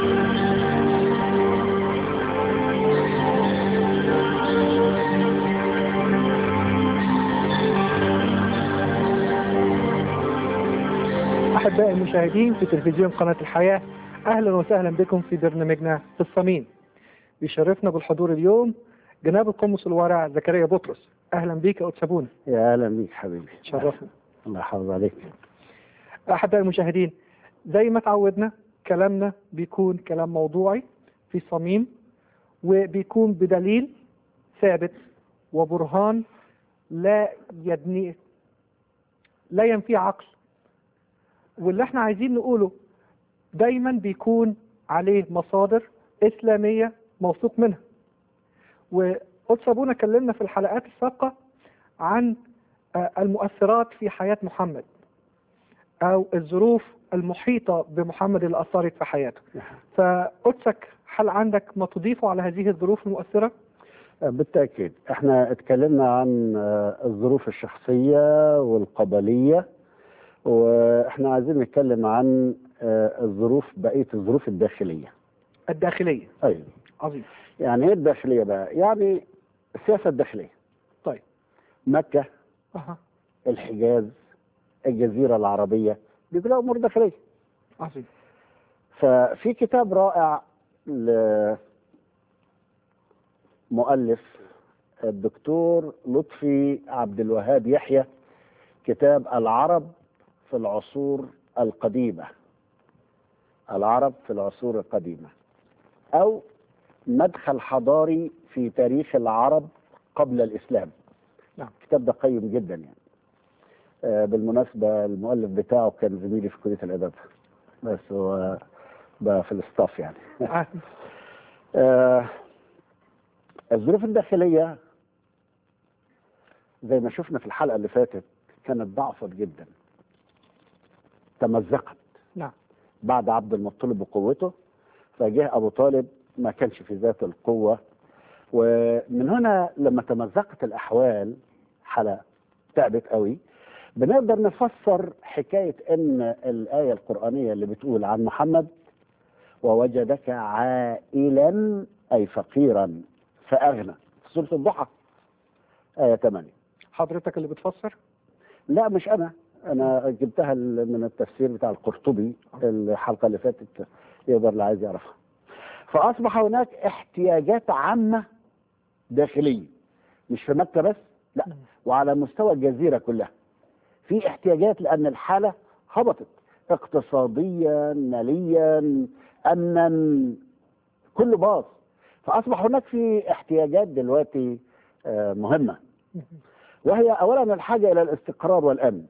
أحبائي المشاهدين في تلفزيون قناة الحياة أهلا وسهلا بكم في برنامجنا في الصميم بيشرفنا بالحضور اليوم جناب القمص الورع زكريا بطرس أهلا بيك يا أتسابون يا اهلا بيك حبيبي شرفنا الله يحافظ عليك أحبائي المشاهدين زي ما تعودنا كلامنا بيكون كلام موضوعي في صميم وبيكون بدليل ثابت وبرهان لا يدني لا ينفي عقل واللي احنا عايزين نقوله دايما بيكون عليه مصادر إسلامية موثوق منها وقدس أبونا كلمنا في الحلقات السابقة عن آه، المؤثرات في حياة محمد أو الظروف المحيطة بمحمد اللي أثرت في حياته فقدسك هل عندك ما تضيفه على هذه الظروف المؤثرة؟ بالتاكيد احنا اتكلمنا عن آه، الظروف الشخصيه والقبليه واحنا عايزين نتكلم عن آه، الظروف بقيه الظروف الداخليه الداخلية ايوه عظيم يعني ايه الداخليه بقى يعني السياسه الداخليه طيب مكه أها الحجاز الجزيره العربيه دي كلها امور داخليه عظيم ففي كتاب رائع لمؤلف الدكتور لطفي عبد الوهاب يحيى كتاب العرب في العصور القديمة العرب في العصور القديمة أو مدخل حضاري في تاريخ العرب قبل الإسلام نعم. الكتاب ده قيم جدا يعني آه، بالمناسبة المؤلف بتاعه كان زميلي في كلية الأدب بس هو بقى في الاستاف يعني آه، آه، الظروف الداخلية زي ما شفنا في الحلقة اللي فاتت كانت ضعفت جدا تمزقت نعم بعد عبد المطلب وقوته فجاء أبو طالب ما كانش في ذات القوة ومن هنا لما تمزقت الأحوال حالة تعبت قوي بنقدر نفسر حكاية أن الآية القرآنية اللي بتقول عن محمد ووجدك عائلا أي فقيرا فأغنى في سورة الضحى آية 8 حضرتك اللي بتفسر لا مش أنا أنا جبتها ال- من التفسير بتاع القرطبي الحلقة اللي فاتت يقدر اللي عايز يعرفها فأصبح هناك احتياجات عامة داخلية مش في مكة بس لا وعلى مستوى الجزيرة كلها في احتياجات لأن الحالة هبطت اقتصاديا ماليا أمنا كله باظ فأصبح هناك في احتياجات دلوقتي آه، مهمة وهي أولا الحاجة إلى الاستقرار والأمن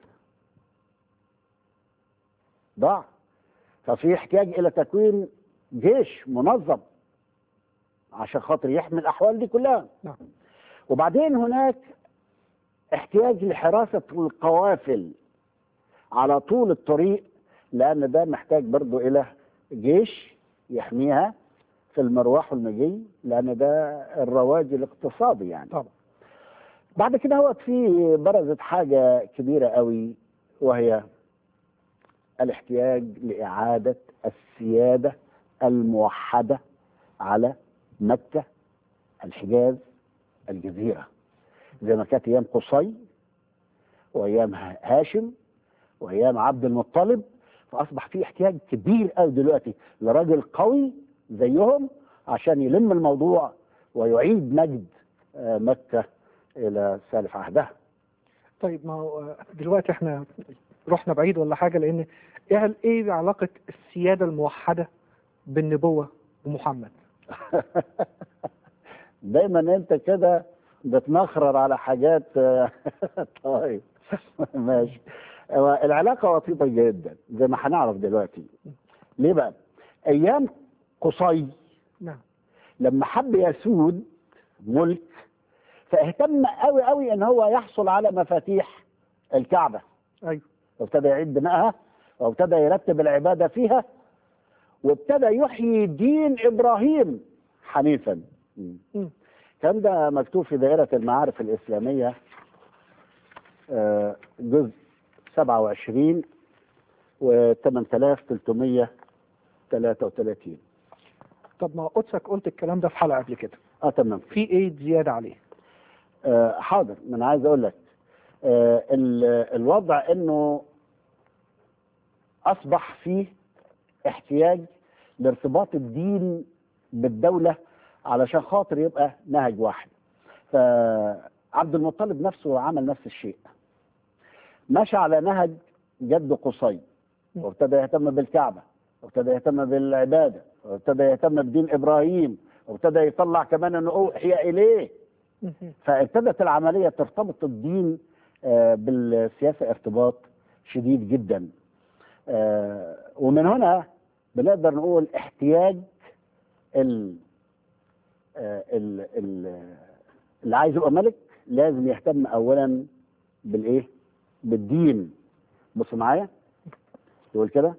ضاع ففي احتياج إلى تكوين جيش منظم عشان خاطر يحمي الأحوال دي كلها نعم وبعدين هناك احتياج لحراسة القوافل على طول الطريق لأن ده محتاج برضو إلى جيش يحميها في المروح والمجي لأن ده الرواج الاقتصادي يعني طبعا بعد كده هو في برزت حاجة كبيرة قوي وهي الاحتياج لإعادة السيادة الموحدة على مكة الحجاز الجزيرة زي ما كانت أيام قصي وأيام هاشم وأيام عبد المطلب فأصبح في احتياج كبير قوي دلوقتي لراجل قوي زيهم عشان يلم الموضوع ويعيد مجد آه، مكة إلى سالف عهدها طيب ما هو دلوقتي احنا رحنا بعيد ولا حاجة لأن ايه ايه علاقة السيادة الموحدة بالنبوة ومحمد؟ دايما انت كده بتنخرر على حاجات طيب ماشي هو العلاقه وطيده جدا زي ما هنعرف دلوقتي ليه بقى ايام قصي نعم لما حب يسود ملك فاهتم قوي قوي ان هو يحصل على مفاتيح الكعبه ايوه وابتدى يعيد بنائها وابتدى يرتب العباده فيها وابتدى يحيي دين ابراهيم حنيفا مم. كان ده مكتوب في دائرة المعارف الإسلامية آه، جزء 27 و 8333 طب ما قدسك قلت الكلام ده في حلقه قبل كده اه تمام في ايه زياده عليه آه حاضر ما انا عايز اقول لك آه ال- الوضع انه اصبح فيه احتياج لارتباط الدين بالدوله علشان خاطر يبقى نهج واحد فعبد المطلب نفسه عمل نفس الشيء مشى على نهج جد قصي وابتدى يهتم بالكعبه وابتدى يهتم بالعباده وابتدى يهتم بدين ابراهيم وابتدى يطلع كمان انه اوحي اليه فابتدت العمليه ترتبط الدين آه، بالسياسه ارتباط شديد جدا آه، ومن هنا بنقدر نقول احتياج ال آه، ال- ال- اللي عايز يبقى ملك لازم يهتم اولا بالايه؟ بالدين بص معايا يقول كده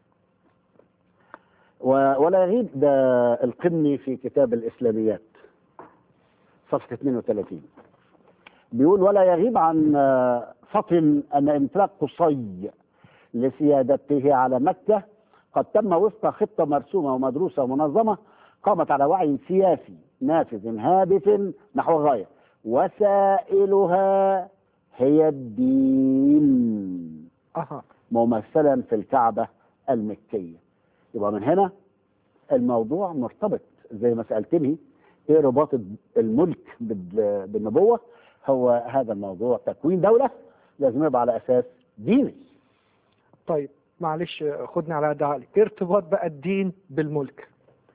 و- ولا يغيب ده القمي في كتاب الاسلاميات صفحه 32 بيقول ولا يغيب عن آه، فطن ان امتلاك قصي لسيادته على مكه قد تم وفق خطه مرسومه ومدروسه ومنظمه قامت على وعي سياسي نافذ هادف نحو الغايه وسائلها هي الدين اها ممثلا في الكعبه المكيه يبقى من هنا الموضوع مرتبط زي ما سالتني ايه رباط الملك بال- بالنبوه هو هذا الموضوع تكوين دوله لازم يبقى على اساس ديني طيب معلش خدني على قد عقلي ايه ارتباط بقى الدين بالملك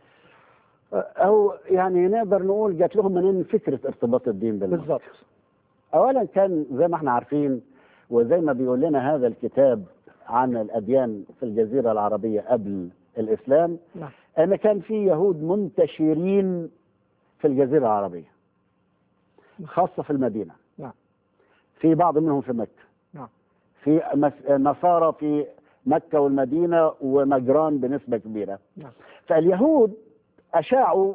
او يعني نقدر نقول جات لهم منين فكره ارتباط الدين بالملك بالظبط اولا كان زي ما احنا عارفين وزي ما بيقول لنا هذا الكتاب عن الاديان في الجزيره العربيه قبل الاسلام نعم ان كان في يهود منتشرين في الجزيره العربيه خاصه في المدينه نعم في بعض منهم في مكه نعم في مس- نصارى في مكه والمدينه ومجران بنسبه كبيره نعم فاليهود اشاعوا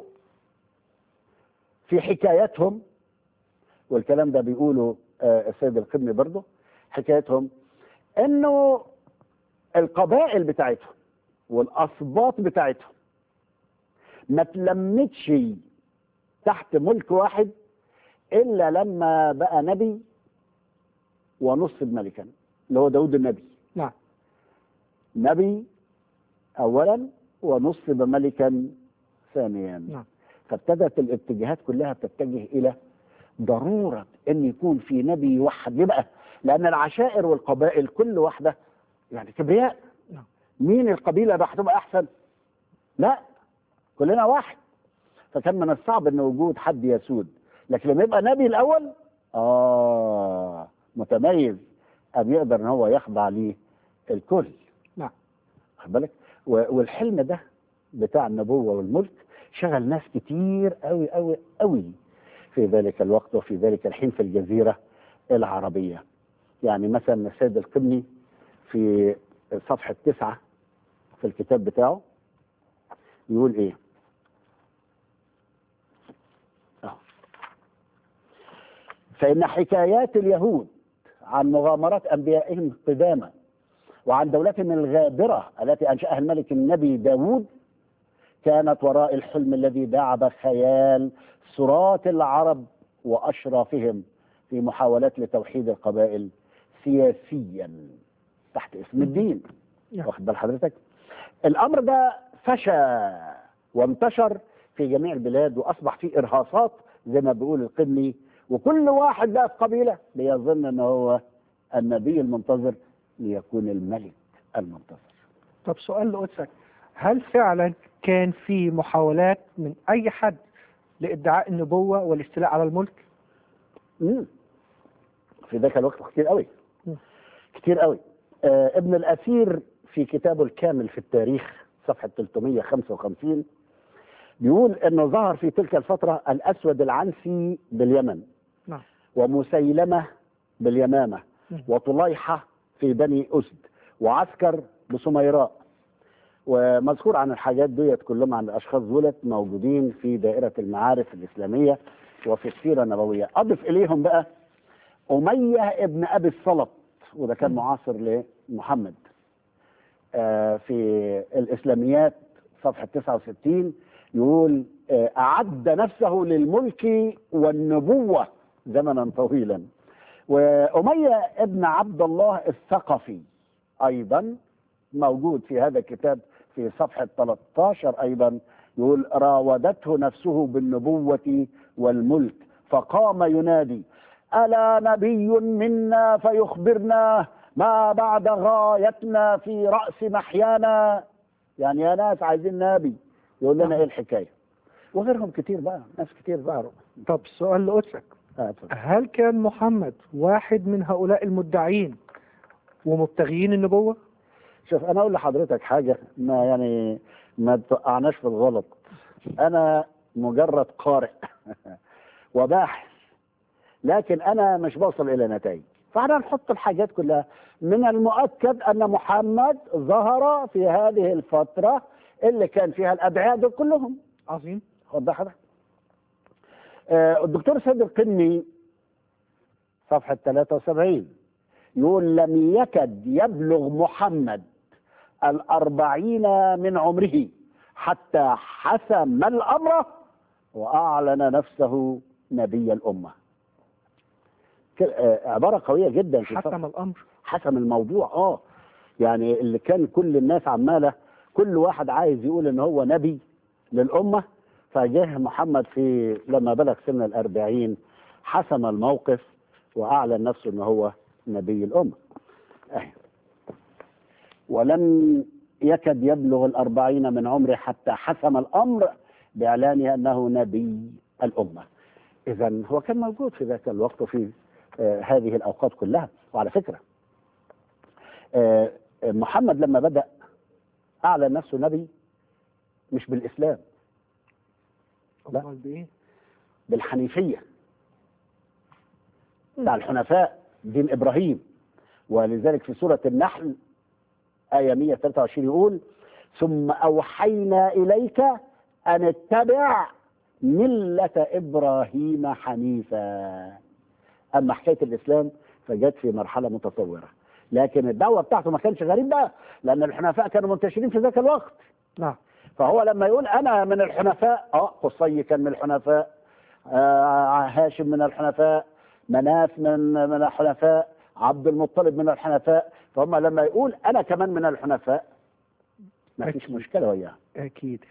في حكايتهم والكلام ده بيقوله آه، السيد القبني برضه حكايتهم انه القبائل بتاعتهم والاسباط بتاعتهم ما تلمتش تحت ملك واحد الا لما بقى نبي ونصب ملكا اللي هو داود النبي نعم نبي اولا ونصب ملكا ثانيا نعم فابتدت الاتجاهات كلها تتجه الى ضروره ان يكون في نبي يوحد ليه بقى؟ لان العشائر والقبائل كل واحده يعني كبرياء نعم. مين القبيله ده هتبقى احسن؟ لا كلنا واحد فكان من الصعب ان وجود حد يسود لكن لما يبقى نبي الاول اه متميز ان يقدر ان هو يخضع ليه الكل نعم خد بالك و- والحلم ده بتاع النبوه والملك شغل ناس كتير قوي قوي قوي في ذلك الوقت وفي ذلك الحين في الجزيره العربيه يعني مثلا السيد القبني في صفحه تسعه في الكتاب بتاعه يقول ايه؟ آه. فإن حكايات اليهود عن مغامرات أنبيائهم قدامى وعن دولتهم الغابرة التي أنشأها الملك النبي داود كانت وراء الحلم الذي داعب خيال سرات العرب وأشرافهم في محاولات لتوحيد القبائل سياسيا تحت اسم الدين نعم. واخد بال حضرتك الأمر ده فشى وانتشر في جميع البلاد وأصبح فيه إرهاصات زي ما بيقول القبني وكل واحد بقى في قبيلة بيظن أنه هو النبي المنتظر ليكون الملك المنتظر طب سؤال لقدسك هل فعلا كان في محاولات من اي حد لادعاء النبوه والاستيلاء على الملك؟ مم. في ذاك الوقت كتير قوي مم. كتير قوي آه ابن الأثير في كتابه الكامل في التاريخ صفحة 355 بيقول انه ظهر في تلك الفترة الأسود العنسي باليمن نعم ومسيلمة باليمامة مم. وطليحة في بني أسد وعسكر بسميراء ومذكور عن الحاجات ديت كلهم عن الأشخاص دولت موجودين في دائرة المعارف الإسلامية وفي السيرة النبوية أضف إليهم بقى أمية ابن أبي الصلت وده كان مم. معاصر لمحمد آه، في الإسلاميات صفحة 69 يقول آه، أعد نفسه للملك والنبوة زمنا طويلا وأمية ابن عبد الله الثقفي أيضا موجود في هذا الكتاب في صفحة 13 أيضا يقول راودته نفسه بالنبوة والملك فقام ينادي ألا نبي منا فيخبرنا ما بعد غايتنا في رأس محيانا يعني يا ناس عايزين نبي يقول لنا ايه الحكاية وغيرهم كتير بقى ناس كتير بقى طب سؤال لقدسك آه، اتفضل. هل كان محمد واحد من هؤلاء المدعين ومبتغيين النبوة؟ شوف انا اقول لحضرتك حاجه ما يعني ما توقعناش في الغلط انا مجرد قارئ وباحث لكن انا مش بوصل الى نتائج فاحنا نحط الحاجات كلها من المؤكد ان محمد ظهر في هذه الفتره اللي كان فيها الادعياء دول كلهم عظيم خد ده حضرتك آه، الدكتور سيد القني صفحة 73 يقول لم يكد يبلغ محمد الأربعين من عمره حتى حسم الأمر وأعلن نفسه نبي الأمة ك- آه، عبارة قوية جدا في صفحة حسم الأمر حسم الموضوع اه يعني اللي كان كل الناس عماله كل واحد عايز يقول ان هو نبي للامه فجه محمد في لما بلغ سن الأربعين حسم الموقف واعلن نفسه ان هو نبي الامه أهي. ولم يكد يبلغ الأربعين من عمره حتى حسم الأمر بإعلانه أنه نبي الأمة إذا هو كان موجود في ذاك الوقت وفي آه هذه الأوقات كلها وعلى فكرة آه محمد لما بدأ أعلن نفسه نبي مش بالإسلام لا. أمال بإيه؟ بالحنيفية بتاع الحنفاء دين إبراهيم ولذلك في سورة النحل آية 123 يقول ثم أوحينا إليك أن اتبع ملة إبراهيم حنيفا أما حكاية الإسلام فجت في مرحلة متطورة لكن الدعوة بتاعته ما كانش غريب بقى لأن الحنفاء كانوا منتشرين في ذاك الوقت نعم فهو لما يقول أنا من الحنفاء أه قصي كان من الحنفاء آه هاشم من الحنفاء مناف من من الحنفاء عبد المطلب من الحنفاء فهم لما يقول انا كمان من الحنفاء ما فيش أكيد. مشكله وياه أكيد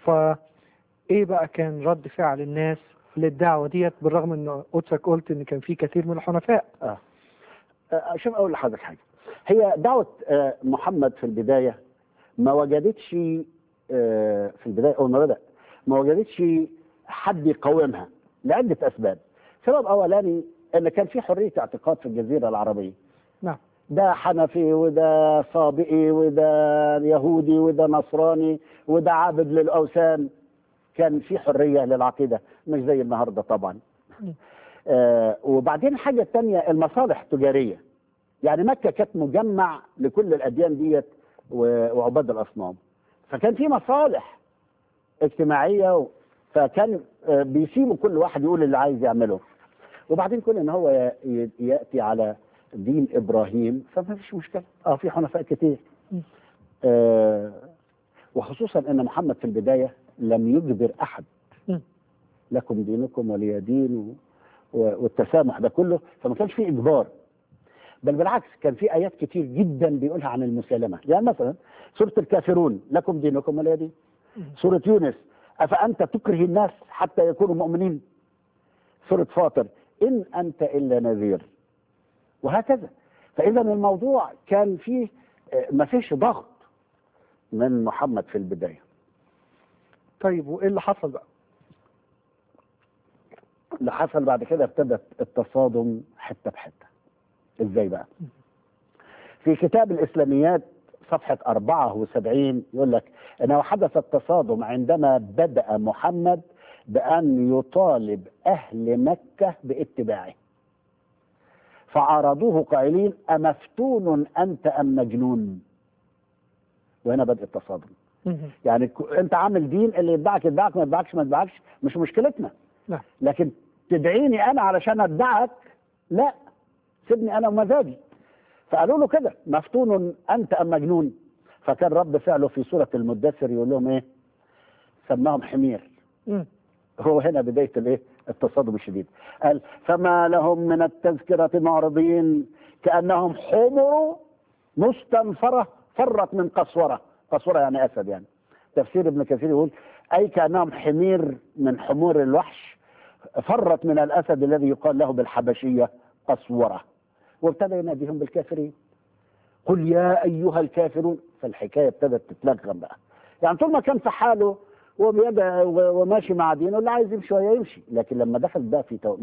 فإيه بقى كان رد فعل الناس للدعوة ديت بالرغم إن قدسك قلت إن كان في كثير من الحنفاء آه. آه شوف اقول لحضرتك حاجه هي دعوه آه محمد في البدايه ما وجدتش آه في البدايه اول ما بدا ما وجدتش حد يقاومها لعده اسباب سبب اولاني ان كان في حريه اعتقاد في الجزيره العربيه نعم ده حنفي وده صابئي وده يهودي وده نصراني وده عابد للاوثان كان في حريه للعقيده مش زي النهارده طبعا مم. آه وبعدين حاجه تانية المصالح التجاريه يعني مكه كانت مجمع لكل الاديان ديت و- وعباد الاصنام فكان في مصالح اجتماعيه و- فكان آه، بيسيبوا كل واحد يقول اللي عايز يعمله وبعدين كون ان هو ي- ي- ياتي على دين ابراهيم فما فيش مشكله اه في حنفاء كتير مم. آه وخصوصا ان محمد في البدايه لم يجبر احد مم. لكم دينكم ولي دين و- و- والتسامح ده كله فما كانش فيه اجبار بل بالعكس كان في ايات كتير جدا بيقولها عن المسالمه يعني مثلا سوره الكافرون لكم دينكم ولي دين مم. سوره يونس افانت تكره الناس حتى يكونوا مؤمنين سوره فاطر ان انت الا نذير وهكذا فاذا الموضوع كان فيه آه، ما فيش ضغط من محمد في البدايه طيب وإيه اللي حصل بقى؟ اللي حصل بعد كده ابتدى التصادم حته بحته ازاي بقى في كتاب الاسلاميات صفحه 74 يقول لك انه حدث التصادم عندما بدا محمد بان يطالب اهل مكه باتباعه فعارضوه قائلين امفتون انت ام مجنون وهنا بدا التصادم مم. يعني ك- انت عامل دين اللي يتبعك يتبعك ما يتبعكش ما يتبعكش مش مشكلتنا نعم لكن تدعيني انا علشان اتبعك لا سيبني انا ومزاجي فقالوا له كده مفتون انت ام مجنون فكان رد فعله في سوره المدثر يقول لهم ايه سماهم حمير مم. هو هنا بداية الايه التصادم الشديد قال فما لهم من التذكرة معرضين كأنهم حمر مستنفرة فرت من قسورة قسورة يعني أسد يعني تفسير ابن كثير يقول أي كأنهم حمير من حمور الوحش فرت من الأسد الذي يقال له بالحبشية قسورة وابتدى يناديهم بالكافرين قل يا أيها الكافرون فالحكاية ابتدت تتلغم بقى يعني طول ما كان في حاله وبيدعي وماشي مع دينه اللي عايز يمشي ويمشي لكن لما دخل بقى في تو-